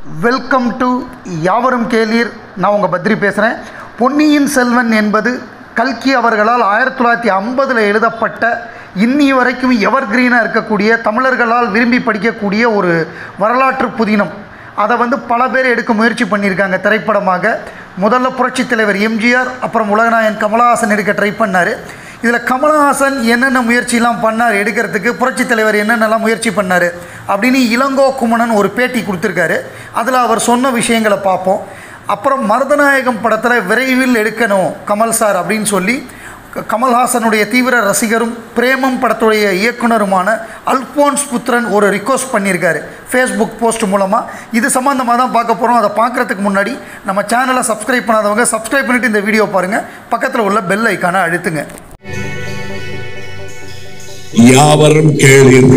welcome to யாவரும் கேளீர் நான் உங்கள் பத்ரி பேசுகிறேன் பொன்னியின் செல்வன் என்பது கல்கி அவர்களால் ஆயிரத்தி தொள்ளாயிரத்தி ஐம்பதில் எழுதப்பட்ட இன்னி வரைக்கும் எவர்கிரீனாக இருக்கக்கூடிய தமிழர்களால் விரும்பி படிக்கக்கூடிய ஒரு வரலாற்று புதினம் அதை வந்து பல பேர் எடுக்க முயற்சி பண்ணியிருக்காங்க திரைப்படமாக முதல்ல புரட்சித் தலைவர் எம்ஜிஆர் அப்புறம் உலகநாயகன் கமலஹாசன் எடுக்க ட்ரை பண்ணார் இதில் கமலஹாசன் என்னென்ன முயற்சிலாம் பண்ணார் எடுக்கிறதுக்கு புரட்சித் தலைவர் என்னென்னலாம் முயற்சி பண்ணார் அப்படின்னு இளங்கோ குமணன் ஒரு பேட்டி கொடுத்துருக்காரு அதில் அவர் சொன்ன விஷயங்களை பார்ப்போம் அப்புறம் மருதநாயகம் படத்தில் விரைவில் எடுக்கணும் கமல் சார் அப்படின்னு சொல்லி க- கமல்ஹாசனுடைய தீவிர ரசிகரும் பிரேமம் படத்துடைய இயக்குனருமான அல்போன்ஸ் புத்திரன் ஒரு ரிக்வஸ்ட் பண்ணியிருக்காரு ஃபேஸ்புக் போஸ்ட் மூலமாக இது சம்மந்தமாக தான் பார்க்க போகிறோம் அதை பார்க்குறதுக்கு முன்னாடி நம்ம சேனலை சப்ஸ்கிரைப் பண்ணாதவங்க சப்ஸ்கிரைப் பண்ணிவிட்டு இந்த வீடியோ பாருங்கள் பக்கத்தில் உள்ள பெல் ஐக்கானை அழுத்துங்க யாவரும் கேளீர்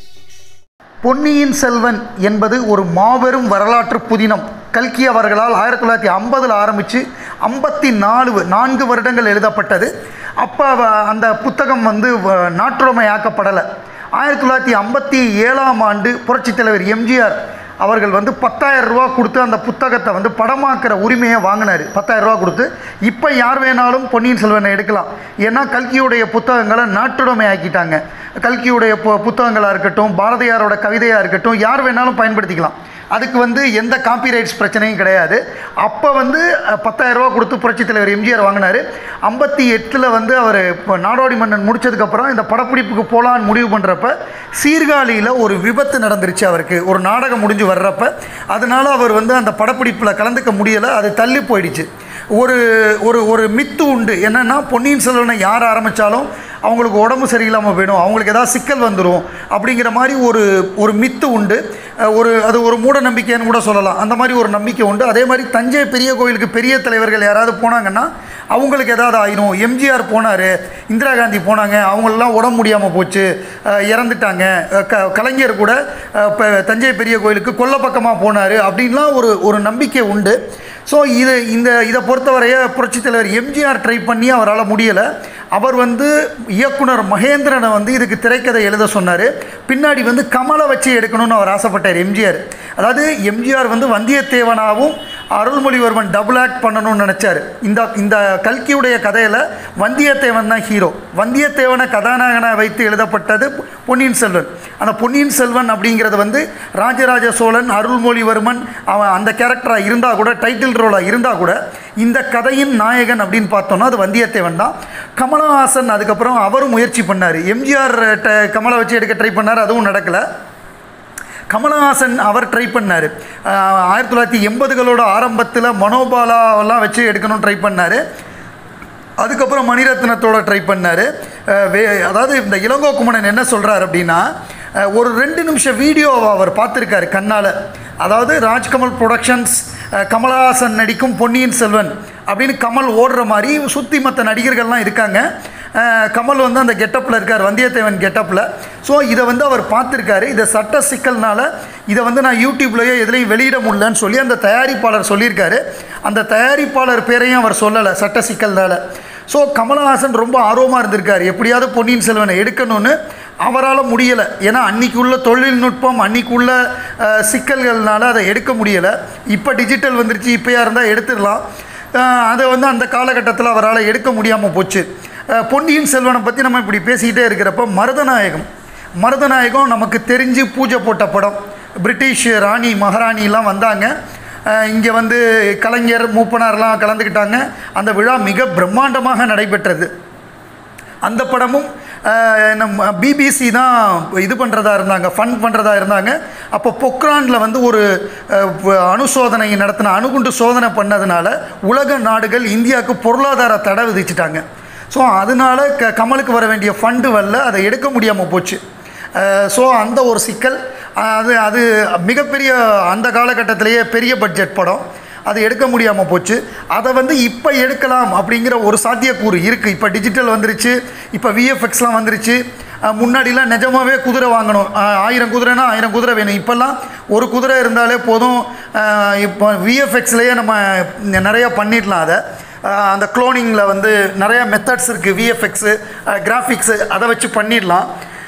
பொன்னியின் செல்வன் என்பது ஒரு மாபெரும் வரலாற்று புதினம் கல்கி அவர்களால் ஆயிரத்தி தொள்ளாயிரத்தி ஐம்பதில் ஆரம்பித்து ஐம்பத்தி நாலு நான்கு வருடங்கள் எழுதப்பட்டது அப்போ அந்த புத்தகம் வந்து வ- நாட்டுடைமையாக்கப்படலை ஆயிரத்தி தொள்ளாயிரத்தி ஐம்பத்தி ஏழாம் ஆண்டு புரட்சித் தலைவர் எம்ஜிஆர் அவர்கள் வந்து பத்தாயிரம் ரூபா கொடுத்து அந்த புத்தகத்தை வந்து படமாக்குற உரிமையை வாங்கினார் பத்தாயிரம் ரூபா கொடுத்து இப்போ யார் வேணாலும் பொன்னியின் செல்வனை எடுக்கலாம் ஏன்னா கல்கியுடைய புத்தகங்களை நாட்டுடைமை ஆக்கிட்டாங்க கல்கியுடைய பு புத்தகங்களாக இருக்கட்டும் பாரதியாரோட கவிதையாக இருக்கட்டும் யார் வேணாலும் பயன்படுத்திக்கலாம் அதுக்கு வந்து எந்த காப்பிரைட்ஸ் பிரச்சனையும் கிடையாது அப்போ வந்து அஹ், 10000 ரூபா கொடுத்து புரட்சித் தலைவர் எம்ஜிஆர் வாங்கினார் ஐம்பத்தி எட்டில் வந்து அவர் இப்போ நாடோடி மன்னன் முடிச்சதுக்கப்புறம் இந்த படப்பிடிப்புக்கு போகலான்னு முடிவு பண்ணுறப்ப சீர்காழியில் ஒரு விபத்து நடந்துருச்சு அவருக்கு ஒரு நாடகம் முடிஞ்சு வர்றப்ப அதனால அவர் வந்து அந்த படப்பிடிப்பில் கலந்துக்க முடியலை அது தள்ளி போயிடுச்சு ஒரு ஒரு ஒரு மித்து உண்டு என்னென்னா பொன்னியின் செல்வனை யார் ஆரம்பித்தாலும் அவங்களுக்கு உடம்பு சரியில்லாமல் போயிடும் அவங்களுக்கு ஏதாவது சிக்கல் வந்துடும் அப்படிங்கிற மாதிரி ஒரு ஒரு மித்து உண்டு அஹ் ஒரு அது ஒரு மூட நம்பிக்கைன்னு கூட சொல்லலாம் அந்த மாதிரி ஒரு நம்பிக்கை உண்டு அதே மாதிரி தஞ்சை பெரிய கோயிலுக்கு பெரிய தலைவர்கள் யாராவது போனாங்கன்னா அவங்களுக்கு ஏதாவது ஆயிரும் எம்ஜிஆர் போனார் இந்திரா காந்தி போனாங்க அவங்களெல்லாம் உடம்பு முடியாமல் போச்சு அஹ் இறந்துட்டாங்க அஹ் க கலைஞர் கூட அஹ் இப்போ தஞ்சை பெரிய கோயிலுக்கு கொல்லப்பக்கமாக போனார் அப்படின்லாம் ஒரு ஒரு நம்பிக்கை உண்டு ஸோ இது இந்த இதை பொறுத்தவரைய புரட்சித் தலைவர் எம்ஜிஆர் ட்ரை பண்ணி அவரால் முடியலை அவர் வந்து இயக்குனர் மகேந்திரனை வந்து இதுக்கு திரைக்கதை எழுத சொன்னார் பின்னாடி வந்து கமலை வச்சு எடுக்கணும்னு அவர் ஆசைப்பட்டார் எம்ஜிஆர் அதாவது எம்ஜிஆர் வந்து வந்தியத்தேவனாகவும் அருள்மொழிவர்மன் டபுள் ஆக்ட் பண்ணணும்னு நினச்சார் இந்த இந்த கல்கியுடைய கதையில் வந்தியத்தேவன் தான் ஹீரோ வந்தியத்தேவனை கதாநாயகனாக வைத்து எழுதப்பட்டது பொன்னியின் செல்வன் அந்த பொன்னியின் செல்வன் அப்படிங்கிறது வந்து ராஜராஜ சோழன் அருள்மொழிவர்மன் அவன் அந்த கேரக்டராக இருந்தால் கூட டைட்டில் ரோலாக இருந்தால் கூட இந்த கதையின் நாயகன் அப்படின்னு பார்த்தோம்னா அது வந்தியத்தேவன் தான் கமலஹாசன் அதுக்கப்புறம் அவரும் முயற்சி பண்ணார் எம்ஜிஆர் ட- கமலை வச்சு எடுக்க ட்ரை பண்ணார் அதுவும் நடக்கலை கமலஹாசன் அவர் ட்ரை பண்ணார் ஆயிரத்தி தொள்ளாயிரத்தி எண்பதுகளோட ஆரம்பத்தில் மனோபாலாவெல்லாம் வச்சு எடுக்கணும்னு ட்ரை பண்ணார் அதுக்கப்புறம் மணிரத்னத்தோட ட்ரை பண்ணார் வே அதாவது இந்த இளங்கோ குமணன் என்ன சொல்கிறார் அப்படின்னா அஹ், ஒரு ரெண்டு நிமிஷம் வீடியோவை அவர் பார்த்துருக்காரு கண்ணால் அதாவது ராஜ்கமல் ப்ரொடக்ஷன்ஸ் அஹ், கமலஹாசன் நடிக்கும் பொன்னியின் செல்வன் அப்படின்னு கமல் ஓடுற மாதிரி சுற்றி மற்ற நடிகர்கள்லாம் இருக்காங்க அஹ், கமல் வந்து அந்த கெட்டப்பில் இருக்கார் வந்தியத்தேவன் கெட்டப்பில் ஸோ இதை வந்து அவர் பார்த்துருக்காரு இதை சட்ட சிக்கல்னால இதை வந்து நான் யூடியூப்லேயோ எதுலேயும் வெளியிட முடியலன்னு சொல்லி அந்த தயாரிப்பாளர் சொல்லியிருக்காரு அந்த தயாரிப்பாளர் பேரையும் அவர் சொல்லலை சட்ட சிக்கல்னால ஸோ கமலஹாசன் ரொம்ப ஆர்வமாக இருந்திருக்கார் எப்படியாவது பொன்னியின் செல்வனை எடுக்கணும்னு அவரால் முடியலை ஏன்னா அன்னைக்கு உள்ள தொழில்நுட்பம் அன்னைக்கு உள்ள அஹ், சிக்கல்கள்னால அதை எடுக்க முடியலை இப்போ டிஜிட்டல் வந்துருச்சு இப்போயா இருந்தால் எடுத்துடலாம் அஹ், அதை வந்து அந்த காலகட்டத்தில் அவரால் எடுக்க முடியாமல் போச்சு அஹ், பொன்னியின் செல்வனை பற்றி நம்ம இப்படி பேசிக்கிட்டே இருக்கிறப்ப மருதநாயகம் மருதநாயகம் நமக்கு தெரிஞ்சு பூஜை போட்ட படம் பிரிட்டிஷ் ராணி மகாராணிலாம் வந்தாங்க இங்கே வந்து கலைஞர் மூப்பனார்லாம் கலந்துக்கிட்டாங்க அந்த விழா மிக பிரம்மாண்டமாக நடைபெற்றது அந்த படமும் அஹ், நம்ம பிபிசி தான் இது பண்ணுறதா இருந்தாங்க ஃபண்ட் பண்ணுறதா இருந்தாங்க அப்போ பொக்ரானில் வந்து ஒரு அஹ், வ- அணுசோதனை நடத்தின அணுகுண்டு சோதனை பண்ணதுனால உலக நாடுகள் இந்தியாவுக்கு பொருளாதார தடை விதிச்சிட்டாங்க ஸோ அதனால க கமலுக்கு வர வேண்டிய ஃபண்டு வரல அதை எடுக்க முடியாமல் போச்சு ஸோ அந்த ஒரு சிக்கல் அது அது மிகப்பெரிய அந்த காலகட்டத்திலேயே பெரிய பட்ஜெட் படம் அது எடுக்க முடியாமல் போச்சு அதை வந்து இப்போ எடுக்கலாம் அப்படிங்கிற ஒரு சாத்தியக்கூறு இருக்குது இப்போ டிஜிட்டல் வந்துருச்சு இப்போ விஎஃப்எக்ஸ்லாம் வந்துருச்சு அஹ் முன்னாடிலாம் நிஜமாகவே குதிரை வாங்கணும் அஹ் ஆயிரம் குதிரைனா ஆயிரம் குதிரை வேணும் இப்போல்லாம் ஒரு குதிரை இருந்தாலே போதும் அஹ் இப்போ விஎஃப்எக்ஸ்லேயே நம்ம நிறைய பண்ணிடலாம் அதை அஹ் அந்த குளோனிங்கில் வந்து நிறையா மெத்தட்ஸ் இருக்குது விஎஃப்எக்ஸு கிராஃபிக்ஸு அதை வச்சு பண்ணிடலாம்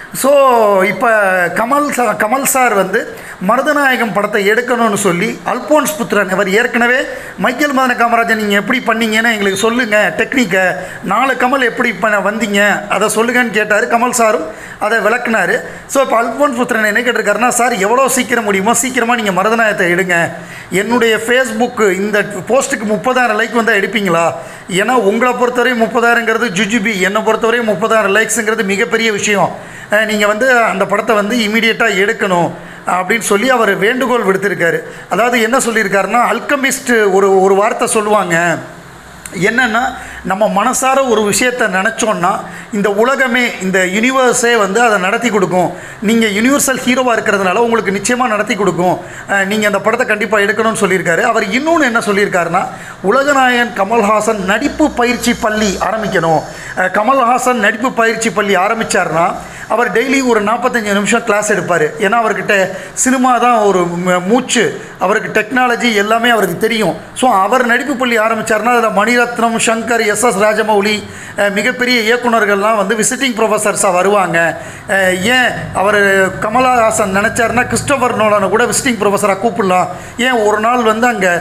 ஸோ இப்போ கமல் சா கமல் சார் வந்து மருதநாயகம் படத்தை எடுக்கணும்னு சொல்லி அல்போன்ஸ் புத்திரன் இவர் ஏற்கனவே மைக்கேல் மதன காமராஜன் நீங்கள் எப்படி பண்ணீங்கன்னு எங்களுக்கு சொல்லுங்கள் டெக்னிக்கை நாலு கமல் எப்படி பண்ண வந்தீங்க அதை சொல்லுங்கன்னு கேட்டார் கமல் சாரும் அதை விளக்குனாரு ஸோ இப்போ அல்போன்ஸ் புத்திரன் என்ன கேட்டிருக்காருன்னா சார் எவ்வளோ சீக்கிரம் முடியுமோ சீக்கிரமாக நீங்கள் மருதநாயகத்தை எடுங்க என்னுடைய ஃபேஸ்புக்கு இந்த போஸ்ட்டுக்கு முப்பதாயிரம் லைக் வந்தால் எடுப்பீங்களா ஏன்னா உங்களை பொறுத்தவரையும் முப்பதாயிரங்கிறது ஜுஜுபி என்னை பொறுத்தவரையும் முப்பதாயிரம் லைக்ஸுங்கிறது மிகப்பெரிய விஷயம் நீங்கள் வந்து அந்த படத்தை வந்து இமீடியட்டாக எடுக்கணும் அப்படின்னு சொல்லி அவர் வேண்டுகோள் விடுத்திருக்காரு அதாவது என்ன சொல்லியிருக்காருன்னா அல்கமிஸ்ட் ஒரு ஒரு வார்த்தை சொல்லுவாங்க என்னென்னா நம்ம மனசார ஒரு விஷயத்தை நினச்சோன்னா இந்த உலகமே இந்த யூனிவர்ஸே வந்து அதை நடத்தி கொடுக்கும் நீங்கள் யூனிவர்சல் ஹீரோவாக இருக்கிறதுனால உங்களுக்கு நிச்சயமாக நடத்தி கொடுக்கும் நீங்கள் அந்த படத்தை கண்டிப்பாக எடுக்கணும்னு சொல்லியிருக்காரு அவர் இன்னொன்று என்ன சொல்லியிருக்காருன்னா உலகநாயகன் கமல்ஹாசன் நடிப்பு பயிற்சி பள்ளி ஆரம்பிக்கணும் அஹ், கமல்ஹாசன் நடிப்பு பயிற்சி பள்ளி ஆரம்பித்தார்னா அவர் டெய்லி ஒரு நாற்பத்தஞ்சு நிமிஷம் கிளாஸ் எடுப்பார் ஏன்னா அவர்கிட்ட சினிமா தான் ஒரு ம- மூச்சு அவருக்கு டெக்னாலஜி எல்லாமே அவருக்கு தெரியும் ஸோ அவர் நடிப்பு பள்ளி ஆரம்பித்தார்னா அதில் மணிரத்னம் சங்கர் எஸ் எஸ் ராஜமௌலி அஹ், மிகப்பெரிய இயக்குனர்கள்லாம் வந்து விசிட்டிங் ப்ரொஃபஸர்ஸாக வருவாங்க அஹ், ஏன் அவர் கமலஹாசன் நினச்சாருன்னா கிறிஸ்டோபர் நோலனை கூட விசிட்டிங் ப்ரொஃபஸராக கூப்பிடலாம் ஏன் ஒரு நாள் வந்து அங்கே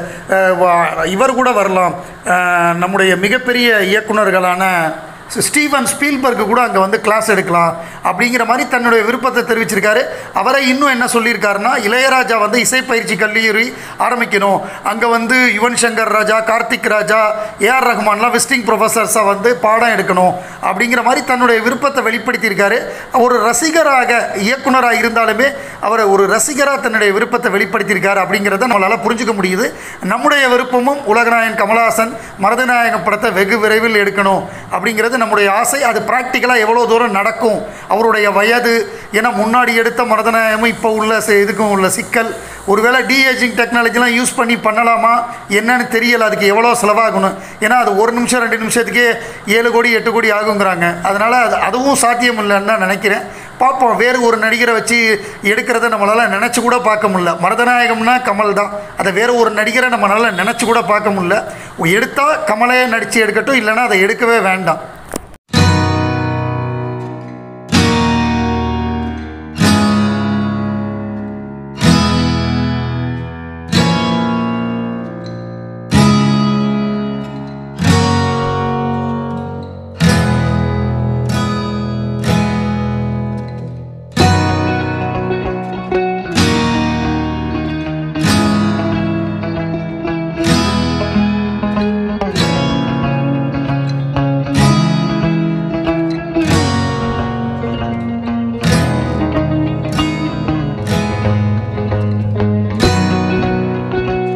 இவர் கூட வரலாம் அஹ், நம்முடைய மிகப்பெரிய இயக்குனர்களான ஸ்டீவன் ஸ்பீல்பர்க்கு கூட அங்கே வந்து கிளாஸ் எடுக்கலாம் அப்படிங்கிற மாதிரி தன்னுடைய விருப்பத்தை தெரிவிச்சிருக்காரு அவரை இன்னும் என்ன சொல்லியிருக்காருன்னா இளையராஜா வந்து இசைப்பயிற்சி கல்லூரி ஆரம்பிக்கணும் அங்கே வந்து யுவன் சங்கர் ராஜா கார்த்திக் ராஜா ஏஆர் ரஹ்மான்லாம் விசிட்டிங் ப்ரொஃபஸர்ஸாக வந்து பாடம் எடுக்கணும் அப்படிங்கிற மாதிரி தன்னுடைய விருப்பத்தை வெளிப்படுத்தியிருக்காரு ஒரு ரசிகராக இயக்குனராக இருந்தாலுமே அவர் ஒரு ரசிகராக தன்னுடைய விருப்பத்தை வெளிப்படுத்தியிருக்காரு அப்படிங்கிறத நம்மளால் புரிஞ்சுக்க முடியுது நம்முடைய விருப்பமும் உலகநாயகன் கமலஹாசன் மருதநாயகம் படத்தை வெகு விரைவில் எடுக்கணும் அப்படிங்கிறது நம்முடைய ஆசை அது ப்ராக்டிக்கலாக எவ்வளோ தூரம் நடக்கும் அவருடைய வயது ஏன்னா முன்னாடி எடுத்த மருதநாயகமும் இப்போ உள்ள சி- இதுக்கும் உள்ள சிக்கல் ஒருவேளை டிஏஜிங் டெக்னாலஜிலாம் யூஸ் பண்ணி பண்ணலாமா என்னன்னு தெரியல அதுக்கு எவ்வளோ செலவாகணும் ஏன்னா அது ஒரு நிமிஷம் ரெண்டு நிமிஷத்துக்கே ஏழு கோடி எட்டு கோடி ஆகுங்கிறாங்க அதனால் அது அதுவும் சாத்தியம் இல்லைன்னு தான் நினைக்கிறேன் பார்ப்போம் வேறு ஒரு நடிகரை வச்சு எடுக்கிறத நம்மளால் நினச்சி கூட பார்க்க முடியல மருதநாயகம்னா கமல் தான் அதை வேறு ஒரு நடிகரை நம்மளால் நினச்சி கூட பார்க்க முடியல எடுத்தால் கமலே நடித்து எடுக்கட்டும் இல்லைன்னா அதை எடுக்கவே வேண்டாம்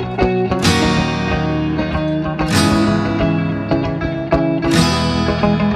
thank you